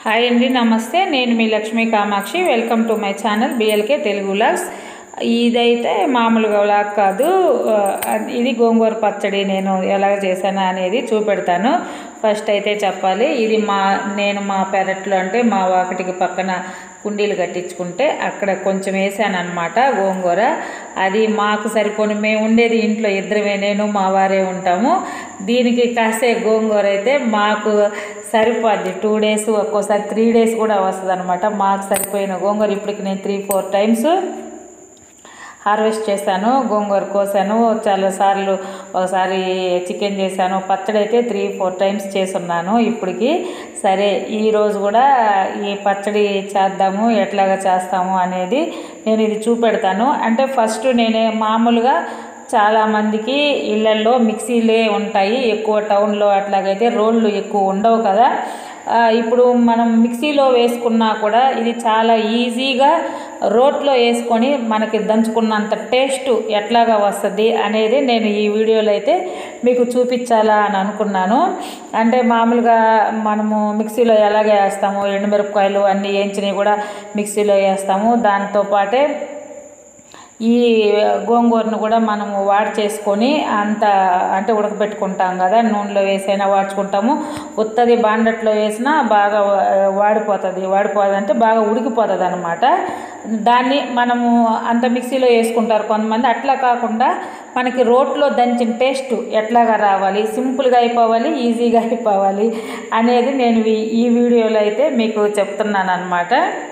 hi అండి నమస్తే నేను మీ Lakshmi Kamakshi welcome to my channel BLK Telugu vlogs ఇదైతే మామూలుగా వ్లాగ్ కాదు ఆ, ఇది గోంగూర పచ్చడి నేను ఎలా చేశాను అనేది చూపెడతాను ఫస్ట్ అయితే చెప్పాలి ఇది మా నేను మా పెరట్లో అంటే మా వాకిటికి పక్కన కుండీలు కట్టించుకుంటే అక్కడ కొంచెం వేసాను అనమాట గోంగూర అది మాకు సరిపోని మేము ఉండేది ఇంట్లో ఇద్దరమే నేను మా వారే ఉంటాము దీనికి కాసే గోంగూర అయితే మాకు సరిపోద్ది టూ డేస్ ఒక్కోసారి త్రీ డేస్ కూడా వస్తుంది అనమాట మాకు సరిపోయిన గోంగూర ఇప్పటికి నేను త్రీ ఫోర్ టైమ్స్ హార్వెస్ట్ చేశాను గోంగూర కోసాను చాలాసార్లు ఒకసారి చికెన్ చేశాను పచ్చడి అయితే త్రీ ఫోర్ టైమ్స్ చేసున్నాను ఇప్పటికి సరే ఈరోజు కూడా ఈ పచ్చడి చేద్దాము ఎట్లాగా చేస్తాము అనేది నేను ఇది చూపెడతాను అంటే ఫస్ట్ నేనే మామూలుగా చాలామందికి ఇళ్ళల్లో మిక్సీలే ఉంటాయి ఎక్కువ టౌన్లో అట్లాగైతే రోళ్ళు ఎక్కువ ఉండవు కదా ఆ, ఇప్పుడు మనం మిక్సీలో వేసుకున్నా కూడా ఇది చాలా ఈజీగా రోట్లో వేసుకొని మనకి దంచుకున్నంత టేస్ట్ ఎట్లాగా వస్తుంది అనేది నేను ఈ వీడియోలో అయితే మీకు చూపించాలా అని అనుకున్నాను అంటే మామూలుగా మనము మిక్సీలో ఎలాగ వేస్తాము ఎండుమిరపకాయలు అన్నీ వేయించినవి కూడా మిక్సీలో వేస్తాము దాంతో పాటే ఈ గోంగూరను కూడా మనము వాడి చేసుకొని అంత అంటే ఉడకబెట్టుకుంటాం కదా నూనెలో వేసైనా వాడుచుకుంటాము ఉత్తది బాండట్లో వేసినా బాగా వా- వాడిపోతుంది వాడిపోతుంది అంటే బాగా ఉడికిపోతుంది అనమాట దాన్ని మనము అంత మిక్సీలో వేసుకుంటారు కొంతమంది అట్లా కాకుండా మనకి రోట్లో దంచిన టేస్ట్ ఎట్లాగా రావాలి సింపుల్గా అయిపోవాలి ఈజీగా అయిపోవాలి అనేది నేను ఈ- ఈ వీడియోలో అయితే మీకు చెప్తున్నాను అనమాట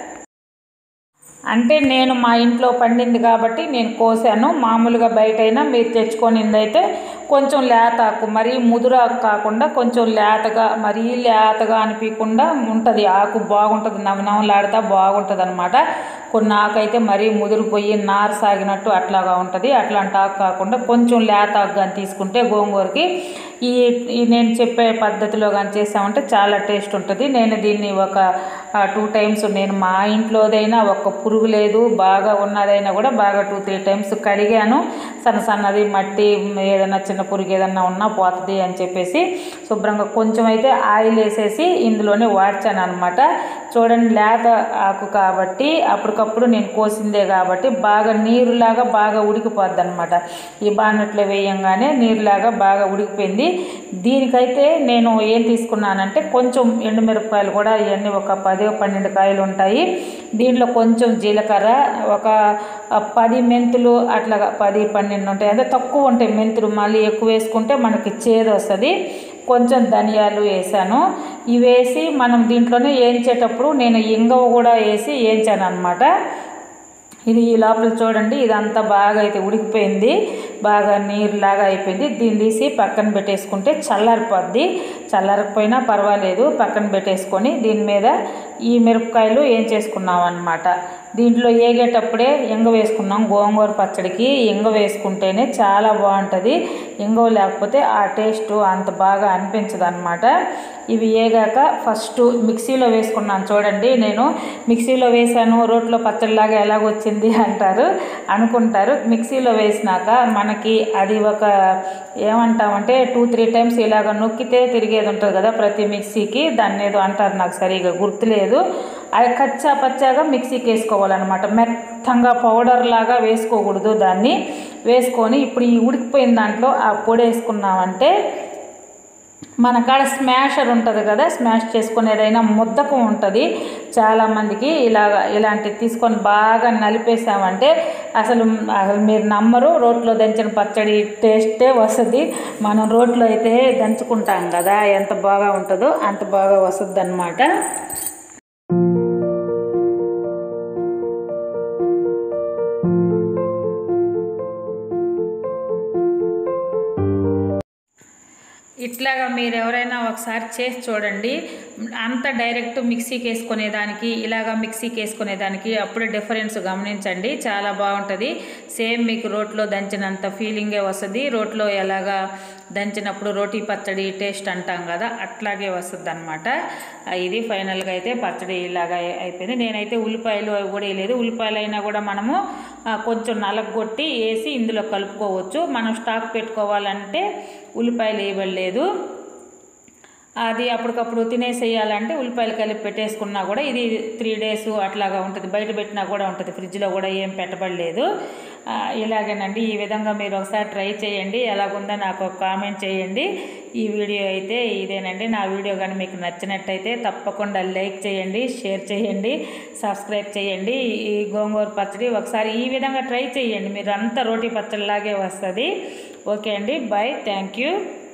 అంటే నేను మా ఇంట్లో పండింది కాబట్టి నేను కోసాను మామూలుగా బయట అయినా మీరు తెచ్చుకొనింది అయితే కొంచెం లేతాకు మరీ ముదురాకు కాకుండా కొంచెం లేతగా మరీ లేతగా అనిపించకుండా ఉంటుంది ఆకు బాగుంటుంది నవనవలాడుతా బాగుంటుంది అనమాట కొన్ని ఆకు అయితే మరీ ముదిరిపోయి నారు సాగినట్టు అట్లాగా ఉంటుంది అట్లాంటి ఆకు కాకుండా కొంచెం లేత ఆకు కానీ తీసుకుంటే గోంగూరకి ఈ ఈ నేను చెప్పే పద్ధతిలో కానీ చేసామంటే చాలా టేస్ట్ ఉంటుంది నేను దీన్ని ఒక టూ టైమ్స్ నేను మా ఇంట్లోదైనా ఒక్క పురుగు లేదు బాగా ఉన్నదైనా కూడా బాగా టూ త్రీ టైమ్స్ కడిగాను సన్న సన్నది మట్టి ఏదైనా చిన్న పురుగు ఏదన్నా ఉన్నా పోతుంది అని చెప్పేసి శుభ్రంగా కొంచెం అయితే ఆయిల్ వేసేసి ఇందులోనే వాడ్చాను అనమాట చూడండి లేత ఆకు కాబట్టి అప్పటికప్పుడు నేను కోసిందే కాబట్టి బాగా నీరులాగా బాగా ఉడికిపోద్ది అనమాట ఈ బాన్నట్లో వేయంగానే నీరులాగా బాగా ఉడికిపోయింది దీనికైతే నేను ఏం తీసుకున్నానంటే కొంచెం ఎండుమిరపకాయలు కూడా ఇవన్నీ ఒక పది పన్నెండు కాయలు ఉంటాయి దీంట్లో కొంచెం జీలకర్ర ఒక ఆ, పది మెంతులు అట్లాగా పది పన్నెండు ఉంటాయి అదే తక్కువ ఉంటాయి మెంతులు మళ్ళీ ఎక్కువ వేసుకుంటే మనకి చేదు వస్తుంది కొంచెం ధనియాలు వేసాను ఇవి వేసి మనం దీంట్లోనే వేయించేటప్పుడు నేను ఇంగవ కూడా వేసి వేయించాను అనమాట ఇది ఈ లోపల చూడండి ఇదంతా బాగా అయితే ఉడికిపోయింది బాగా నీరులాగా అయిపోయింది దీన్ని తీసి పక్కన పెట్టేసుకుంటే చల్లారిపోద్ది చల్లారకపోయినా పర్వాలేదు పక్కన పెట్టేసుకొని దీని మీద ఈ మిరపకాయలు ఏం చేసుకున్నాం అనమాట దీంట్లో ఏగేటప్పుడే ఇంగ వేసుకున్నాం గోంగూర పచ్చడికి ఇంగ వేసుకుంటేనే చాలా బాగుంటుంది ఇంగవ లేకపోతే ఆ టేస్ట్ అంత బాగా అనిపించదు అనమాట ఇవి ఏగాక ఫస్ట్ మిక్సీలో వేసుకున్నాను చూడండి నేను మిక్సీలో వేసాను రోట్లో పచ్చడిలాగా ఎలాగొచ్చింది అంటారు అనుకుంటారు మిక్సీలో వేసినాక మనకి అది ఒక ఏమంటామంటే టూ త్రీ టైమ్స్ ఇలాగ నొక్కితే తిరిగేది ఉంటుంది కదా ప్రతి మిక్సీకి దాన్ని ఏదో అంటారు నాకు సరిగా గుర్తులేదు అది కచ్చా పచ్చాగా మిక్సీకి వేసుకోవాలన్నమాట మెత్తంగా పౌడర్ లాగా వేసుకోకూడదు దాన్ని వేసుకొని ఇప్పుడు ఈ ఉడికిపోయిన దాంట్లో ఆ పొడి వేసుకున్నామంటే మన కాడ స్మాషర్ ఉంటుంది కదా స్మాష్ చేసుకునేదైనా ముద్దకం ఉంటుంది చాలామందికి ఇలాగ ఇలాంటివి తీసుకొని బాగా నలిపేసామంటే అసలు అసలు మీరు నమ్మరు రోట్లో దంచిన పచ్చడి టేస్టే వస్తుంది మనం రోట్లో అయితే దంచుకుంటాం కదా ఎంత బాగా ఉంటుందో అంత బాగా వస్తుంది అనమాట ఇట్లాగా మీరు ఎవరైనా ఒకసారి చేసి చూడండి అంత డైరెక్ట్ మిక్సీకి వేసుకునేదానికి ఇలాగా మిక్సీకి వేసుకునేదానికి అప్పుడే డిఫరెన్స్ గమనించండి చాలా బాగుంటుంది సేమ్ మీకు రోట్లో దంచినంత ఫీలింగే వస్తుంది రోట్లో ఎలాగా దంచినప్పుడు రోటీ పచ్చడి టేస్ట్ అంటాం కదా అట్లాగే వస్తుంది అనమాట ఇది ఫైనల్గా అయితే పచ్చడి ఇలాగా అయి- అయిపోయింది నేనైతే ఉల్లిపాయలు అవి కూడా వేయలేదు ఉల్లిపాయలు అయినా కూడా మనము ఆ, కొంచెం నలగొట్టి వేసి ఇందులో కలుపుకోవచ్చు మనం స్టాక్ పెట్టుకోవాలంటే ఉల్లిపాయలు వేయబడలేదు అది అప్పటికప్పుడు తినేసేయాలంటే ఉల్లిపాయలు కలిపి పెట్టేసుకున్నా కూడా ఇది త్రీ డేస్ అట్లాగా ఉంటుంది బయట పెట్టినా కూడా ఉంటుంది ఫ్రిడ్జ్లో కూడా ఏం పెట్టబడలేదు ఆ, ఇలాగేనండి ఈ విధంగా మీరు ఒకసారి ట్రై చేయండి ఎలాగుందో నాకు ఒక కామెంట్ చేయండి ఈ వీడియో అయితే ఇదేనండి నా వీడియో కానీ మీకు నచ్చినట్టయితే తప్పకుండా లైక్ చేయండి షేర్ చేయండి సబ్స్క్రైబ్ చేయండి ఈ గోంగూర పచ్చడి ఒకసారి ఈ విధంగా ట్రై చేయండి మీరు అంతా రోటీ పచ్చడిలాగే వస్తుంది ఓకే అండి బాయ్ థ్యాంక్ యూ